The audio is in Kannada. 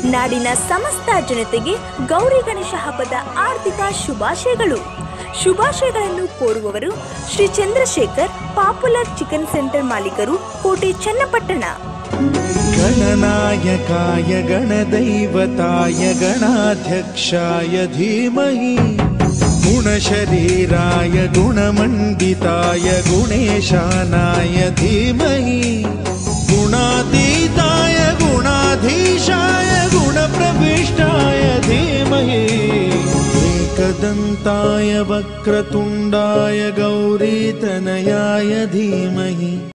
ನಾಡಿನ ಸಮಸ್ತ ಜನತೆಗೆ ಗೌರಿ ಗಣೇಶ ಹಬ್ಬದ ಆರ್ಥಿಕ ಶುಭಾಶಯಗಳು ಶುಭಾಶಯಗಳನ್ನು ಕೋರುವವರು Shri Chandrashekar popular chicken centre ಮಾಲೀಕರು ಕೋಟೆ ಚನ್ನಪಟ್ಟಣ गणनायकाय गणदैवताय गणाध्यक्षाय धीमहि गुणशरीराय गुणमण्डिताय गुणेशानाय धीमहि गुणातीताय गुणाधीशाय गुणप्रविष्टाय धीमहि एकदन्ताय वक्रतुण्डाय गौरीतनयाय धीमहि